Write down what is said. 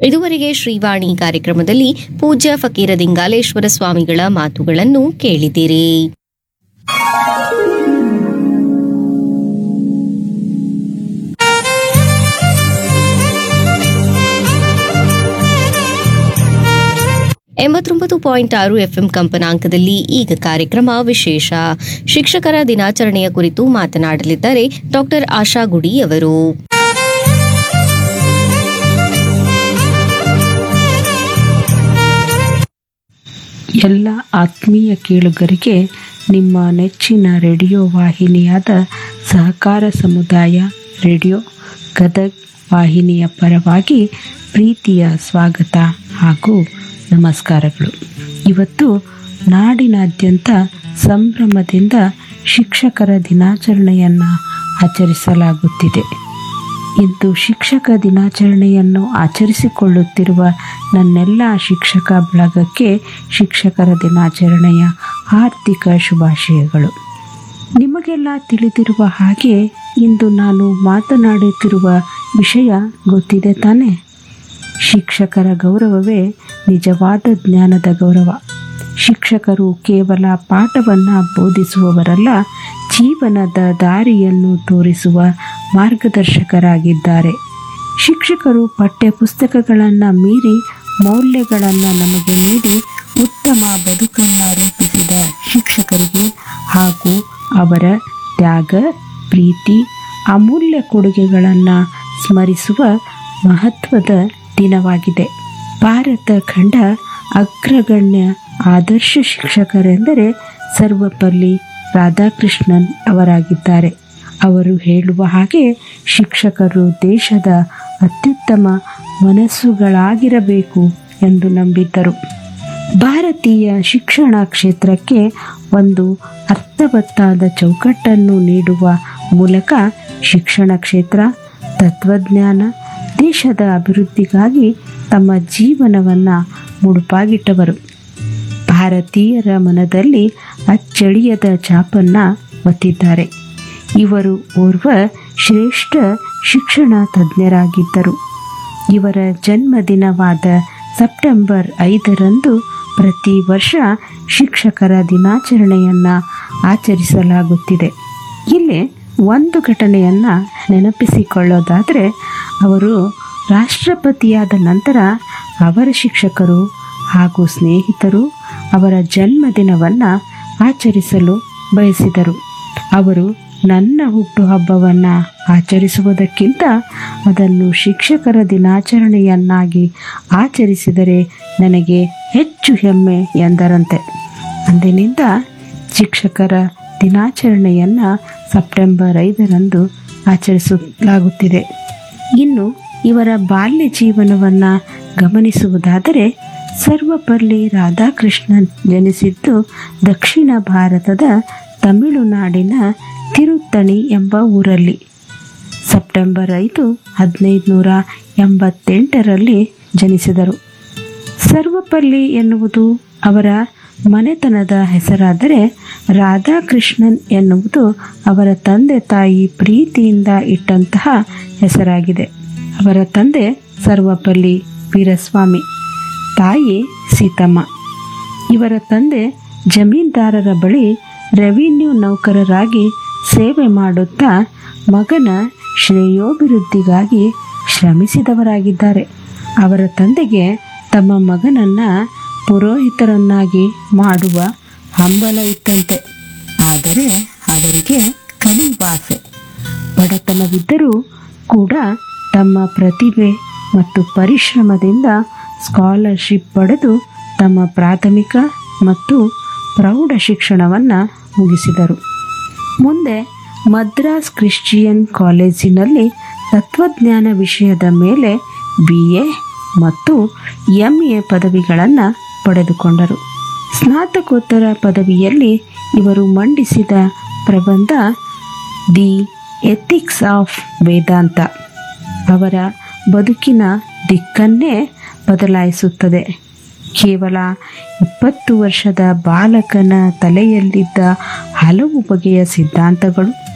ಇದುವರೆಗೆ ಶ್ರೀವಾಣಿ ಕಾರ್ಯಕ್ರಮದಲ್ಲಿ ಪೂಜ್ಯ ಫಕೀರ ದಿಂಗಾಲೇಶ್ವರ ಸ್ವಾಮಿಗಳ ಮಾತುಗಳನ್ನು ಕೇಳಿದಿರಿ ಎಂಬತ್ತೊಂಬತ್ತು ಪಾಯಿಂಟ್ ಆರು ಎಫ್ಎಂ ಕಂಪನಾಂಕದಲ್ಲಿ ಈಗ ಕಾರ್ಯಕ್ರಮ ವಿಶೇಷ ಶಿಕ್ಷಕರ ದಿನಾಚರಣೆಯ ಕುರಿತು ಮಾತನಾಡಲಿದ್ದಾರೆ ಡಾಕ್ಟರ್ ಆಶಾ ಗುಡಿ ಅವರು ಎಲ್ಲ ಆತ್ಮೀಯ ಕೇಳುಗರಿಗೆ ನಿಮ್ಮ ನೆಚ್ಚಿನ ರೇಡಿಯೋ ವಾಹಿನಿಯಾದ ಸಹಕಾರ ಸಮುದಾಯ ರೇಡಿಯೋ ಗದಗ್ ವಾಹಿನಿಯ ಪರವಾಗಿ ಪ್ರೀತಿಯ ಸ್ವಾಗತ ಹಾಗೂ ನಮಸ್ಕಾರಗಳು ಇವತ್ತು ನಾಡಿನಾದ್ಯಂತ ಸಂಭ್ರಮದಿಂದ ಶಿಕ್ಷಕರ ದಿನಾಚರಣೆಯನ್ನು ಆಚರಿಸಲಾಗುತ್ತಿದೆ ಇಂದು ಶಿಕ್ಷಕ ದಿನಾಚರಣೆಯನ್ನು ಆಚರಿಸಿಕೊಳ್ಳುತ್ತಿರುವ ನನ್ನೆಲ್ಲ ಶಿಕ್ಷಕ ಬಳಗಕ್ಕೆ ಶಿಕ್ಷಕರ ದಿನಾಚರಣೆಯ ಆರ್ಥಿಕ ಶುಭಾಶಯಗಳು ನಿಮಗೆಲ್ಲ ತಿಳಿದಿರುವ ಹಾಗೆ ಇಂದು ನಾನು ಮಾತನಾಡುತ್ತಿರುವ ವಿಷಯ ಗೊತ್ತಿದೆ ತಾನೇ ಶಿಕ್ಷಕರ ಗೌರವವೇ ನಿಜವಾದ ಜ್ಞಾನದ ಗೌರವ ಶಿಕ್ಷಕರು ಕೇವಲ ಪಾಠವನ್ನು ಬೋಧಿಸುವವರಲ್ಲ ಜೀವನದ ದಾರಿಯನ್ನು ತೋರಿಸುವ ಮಾರ್ಗದರ್ಶಕರಾಗಿದ್ದಾರೆ ಶಿಕ್ಷಕರು ಪಠ್ಯ ಪುಸ್ತಕಗಳನ್ನು ಮೀರಿ ಮೌಲ್ಯಗಳನ್ನು ನಮಗೆ ನೀಡಿ ಉತ್ತಮ ಬದುಕನ್ನು ರೂಪಿಸಿದ ಶಿಕ್ಷಕರಿಗೆ ಹಾಗೂ ಅವರ ತ್ಯಾಗ ಪ್ರೀತಿ ಅಮೂಲ್ಯ ಕೊಡುಗೆಗಳನ್ನು ಸ್ಮರಿಸುವ ಮಹತ್ವದ ದಿನವಾಗಿದೆ ಭಾರತ ಖಂಡ ಅಗ್ರಗಣ್ಯ ಆದರ್ಶ ಶಿಕ್ಷಕರೆಂದರೆ ಸರ್ವಪಲ್ಲಿ ರಾಧಾಕೃಷ್ಣನ್ ಅವರಾಗಿದ್ದಾರೆ ಅವರು ಹೇಳುವ ಹಾಗೆ ಶಿಕ್ಷಕರು ದೇಶದ ಅತ್ಯುತ್ತಮ ಮನಸ್ಸುಗಳಾಗಿರಬೇಕು ಎಂದು ನಂಬಿದ್ದರು ಭಾರತೀಯ ಶಿಕ್ಷಣ ಕ್ಷೇತ್ರಕ್ಕೆ ಒಂದು ಅರ್ಥವತ್ತಾದ ಚೌಕಟ್ಟನ್ನು ನೀಡುವ ಮೂಲಕ ಶಿಕ್ಷಣ ಕ್ಷೇತ್ರ ತತ್ವಜ್ಞಾನ ದೇಶದ ಅಭಿವೃದ್ಧಿಗಾಗಿ ತಮ್ಮ ಜೀವನವನ್ನು ಮುಡುಪಾಗಿಟ್ಟವರು ಭಾರತೀಯರ ಮನದಲ್ಲಿ ಅಚ್ಚಳಿಯದ ಛಾಪನ್ನು ಒತ್ತಿದ್ದಾರೆ ಇವರು ಓರ್ವ ಶ್ರೇಷ್ಠ ಶಿಕ್ಷಣ ತಜ್ಞರಾಗಿದ್ದರು ಇವರ ಜನ್ಮದಿನವಾದ ಸೆಪ್ಟೆಂಬರ್ ಐದರಂದು ಪ್ರತಿ ವರ್ಷ ಶಿಕ್ಷಕರ ದಿನಾಚರಣೆಯನ್ನು ಆಚರಿಸಲಾಗುತ್ತಿದೆ ಇಲ್ಲಿ ಒಂದು ಘಟನೆಯನ್ನು ನೆನಪಿಸಿಕೊಳ್ಳೋದಾದರೆ ಅವರು ರಾಷ್ಟ್ರಪತಿಯಾದ ನಂತರ ಅವರ ಶಿಕ್ಷಕರು ಹಾಗೂ ಸ್ನೇಹಿತರು ಅವರ ಜನ್ಮದಿನವನ್ನು ಆಚರಿಸಲು ಬಯಸಿದರು ಅವರು ನನ್ನ ಹುಟ್ಟುಹಬ್ಬವನ್ನು ಆಚರಿಸುವುದಕ್ಕಿಂತ ಅದನ್ನು ಶಿಕ್ಷಕರ ದಿನಾಚರಣೆಯನ್ನಾಗಿ ಆಚರಿಸಿದರೆ ನನಗೆ ಹೆಚ್ಚು ಹೆಮ್ಮೆ ಎಂದರಂತೆ ಅಂದಿನಿಂದ ಶಿಕ್ಷಕರ ದಿನಾಚರಣೆಯನ್ನು ಸೆಪ್ಟೆಂಬರ್ ಐದರಂದು ಆಚರಿಸಲಾಗುತ್ತಿದೆ ಇನ್ನು ಇವರ ಬಾಲ್ಯ ಜೀವನವನ್ನು ಗಮನಿಸುವುದಾದರೆ ಸರ್ವಪಲ್ಲಿ ರಾಧಾಕೃಷ್ಣನ್ ಜನಿಸಿದ್ದು ದಕ್ಷಿಣ ಭಾರತದ ತಮಿಳುನಾಡಿನ ತಿರುತ್ತಣಿ ಎಂಬ ಊರಲ್ಲಿ ಸೆಪ್ಟೆಂಬರ್ ಐದು ಹದಿನೈದುನೂರ ಎಂಬತ್ತೆಂಟರಲ್ಲಿ ಜನಿಸಿದರು ಸರ್ವಪಲ್ಲಿ ಎನ್ನುವುದು ಅವರ ಮನೆತನದ ಹೆಸರಾದರೆ ರಾಧಾಕೃಷ್ಣನ್ ಎನ್ನುವುದು ಅವರ ತಂದೆ ತಾಯಿ ಪ್ರೀತಿಯಿಂದ ಇಟ್ಟಂತಹ ಹೆಸರಾಗಿದೆ ಅವರ ತಂದೆ ಸರ್ವಪಲ್ಲಿ ವೀರಸ್ವಾಮಿ ತಾಯಿ ಸೀತಮ್ಮ ಇವರ ತಂದೆ ಜಮೀನ್ದಾರರ ಬಳಿ ರೆವಿನ್ಯೂ ನೌಕರರಾಗಿ ಸೇವೆ ಮಾಡುತ್ತಾ ಮಗನ ಶ್ರೇಯೋಭಿವೃದ್ಧಿಗಾಗಿ ಶ್ರಮಿಸಿದವರಾಗಿದ್ದಾರೆ ಅವರ ತಂದೆಗೆ ತಮ್ಮ ಮಗನನ್ನ ಪುರೋಹಿತರನ್ನಾಗಿ ಮಾಡುವ ಹಂಬಲ ಇತ್ತಂತೆ ಆದರೆ ಅವರಿಗೆ ಕಡಿಮೆ ಆಸೆ ಬಡತನವಿದ್ದರೂ ಕೂಡ ತಮ್ಮ ಪ್ರತಿಭೆ ಮತ್ತು ಪರಿಶ್ರಮದಿಂದ ಸ್ಕಾಲರ್ಶಿಪ್ ಪಡೆದು ತಮ್ಮ ಪ್ರಾಥಮಿಕ ಮತ್ತು ಪ್ರೌಢ ಶಿಕ್ಷಣವನ್ನು ಮುಗಿಸಿದರು ಮುಂದೆ ಮದ್ರಾಸ್ ಕ್ರಿಶ್ಚಿಯನ್ ಕಾಲೇಜಿನಲ್ಲಿ ತತ್ವಜ್ಞಾನ ವಿಷಯದ ಮೇಲೆ ಬಿ ಎ ಮತ್ತು ಎಂ ಎ ಪದವಿಗಳನ್ನು ಪಡೆದುಕೊಂಡರು ಸ್ನಾತಕೋತ್ತರ ಪದವಿಯಲ್ಲಿ ಇವರು ಮಂಡಿಸಿದ ಪ್ರಬಂಧ ದಿ ಎಥಿಕ್ಸ್ ಆಫ್ ವೇದಾಂತ ಅವರ ಬದುಕಿನ ದಿಕ್ಕನ್ನೇ ಬದಲಾಯಿಸುತ್ತದೆ ಕೇವಲ ಇಪ್ಪತ್ತು ವರ್ಷದ ಬಾಲಕನ ತಲೆಯಲ್ಲಿದ್ದ ಹಲವು ಬಗೆಯ ಸಿದ್ಧಾಂತಗಳು